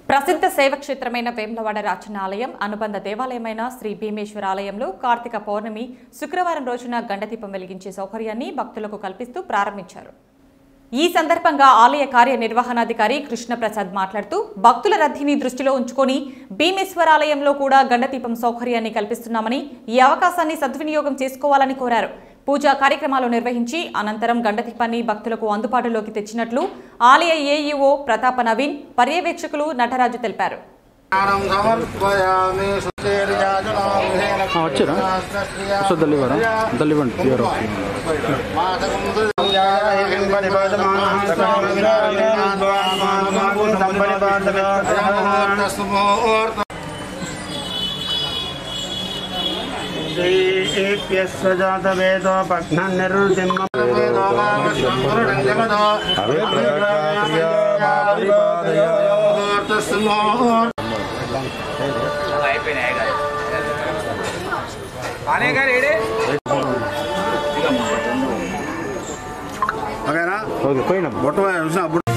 ప్రసిద్ధ శైవక్షేత్రమైన వేములవాడ రాచన ఆలయం అనుబంధ దేవాలయమైన శ్రీ భీమేశ్వర ఆలయంలో కార్తీక పౌర్ణమి శుక్రవారం రోజున గండదీపం వెలిగించే సౌకర్యాన్ని భక్తులకు కల్పిస్తూ ప్రారంభించారు ఈ సందర్భంగా ఆలయ కార్యనిర్వహణాధికారి కృష్ణప్రసాద్ మాట్లాడుతూ భక్తుల రద్దీని దృష్టిలో ఉంచుకొని భీమేశ్వరాలయంలో కూడా గండదీపం సౌకర్యాన్ని కల్పిస్తున్నామని ఈ అవకాశాన్ని సద్వినియోగం చేసుకోవాలని కోరారు పూజా కార్యక్రమాలు నిర్వహించి అనంతరం గండదీపాన్ని భక్తులకు అందుబాటులోకి తెచ్చినట్లు ఆలయ ఏఈఓ ప్రతాప నవీన్ పర్యవేక్షకులు నటరాజు తెలిపారు జ్ఞానం సమర్పయామి సుచేర్యాజనామహేన వచ్చారా వస్తుంది దల్లివారా దల్లివ్వండి క్లియర్ జాతవేదోపఘ్ననిర్దిమ్మ ఓకేనా ఓకే పోయినా బొట్ట చూసిన